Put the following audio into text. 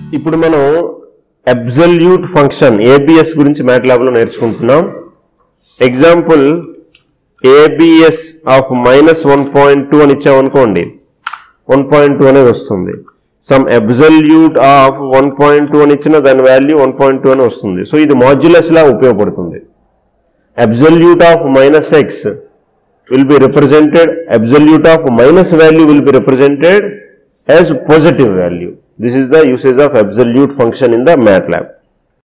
ఇప్పుడు మనం absolute function ABS గురించి MATLAB లో నేర్చుకుంటున్నాం example ABS of minus one point two అని ఇచ్చామనుకోండి వన్ పాయింట్ టూ అనేది వస్తుంది some absolute of one point two అని ఇచ్చిన దాని వాల్యూ వన్ పాయింట్ టూ అని వస్తుంది సో ఇది మాడ్యులస్ లా ఉపయోగపడుతుంది absolute of minus x will be represented absolute of minus value will be represented as positive value this is the usage of absolute function in the matlab